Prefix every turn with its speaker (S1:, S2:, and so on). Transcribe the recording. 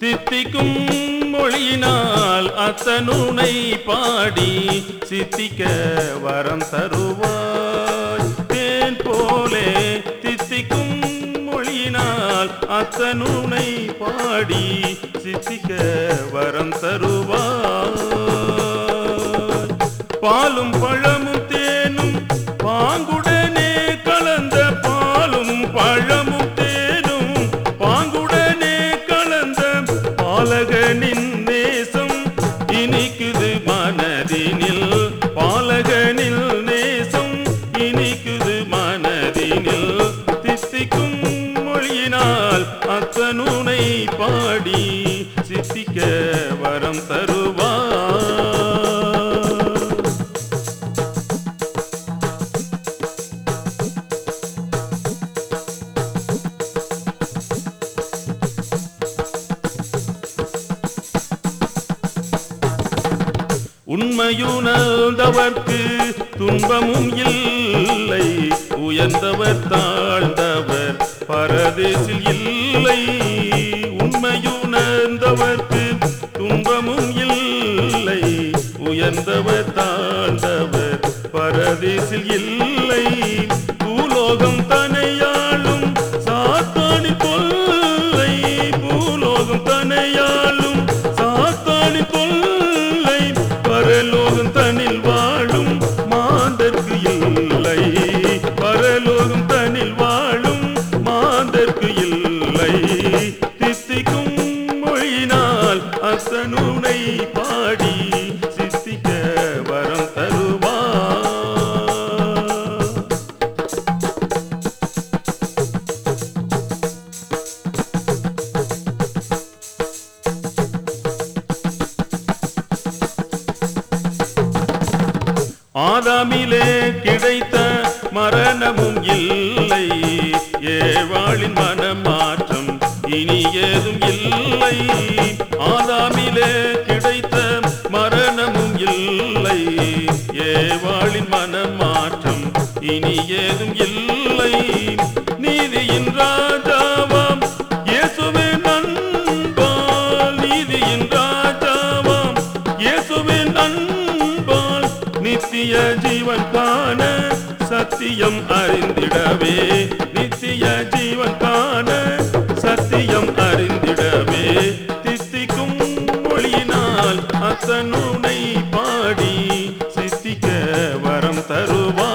S1: தித்திக்கும் மொழியினால் அத்தனுனை பாடி சித்திக்க வரம் தருவாய் தேன் போலே தித்திக்கும் மொழியினால் அத்தனுனை பாடி சித்திக்க வரம் தருவாய் பாலும் பழமும் தேனும் பாங்குடனே கலந்த பாலும் பழமும் தேனும் பாங்குடனே கலந்த பாலகனின் நேசம் இனிக்குது மனதினில் பாலகனில் நேசம் இனிக்குது மனதினில் தித்திக்கும் மொழியினால் அத்தனுனை பாடி சித்திக்க வரம் தருவார் உண்மையுணர்ந்தவர்க்கு துன்பமும் இல்லை உயர்ந்தவர் தாழ்ந்தவர் பரதேசில் இல்லை உண்மையுணர்ந்தவர்க்கு துன்பமும் இல்லை உயர்ந்தவர் தாழ்ந்தவர் பரதேசில் இல்லை பூலோகம் தனையாளும் சாத்தானி கொல்லை பூலோகம் தனையாளும் சாத்தானி கொல்லை பரலோகம் தனில் வாழும் மாந்தர்க்கு இல்லை பரலோகம் தனில் வாழும் மாந்தர்க்கு இல்லை தித்திக்கும் மொழியினால் அசனுனை பாடி சித்திக்க வரம் தருவார் ஆதாமிலே கிடைத்த மரணமும் இல்லை ஏவாளின் மனமாற்றம் இனி ஏதும் இல்லை ஆதாமிலே கிடைத்த மரணமும் இல்லை ஏவாளின் மனமாற்றம் இனி ஏதும் இல்லை நீதியின் ராஜாவாம் இயேசுவே நண்பால் நீதியின் ராஜாவாம் இயேசுவே நண்பால் நித்திய ஜீவன் காண சத்தியம் அறிந்திடவே நித்திய ஜீவன் காண சத்தியம் அறிந்திடவே தித்திக்கும் மொழியினால் அத்தனுனை பாடி சித்திக்க வரம் தருவார்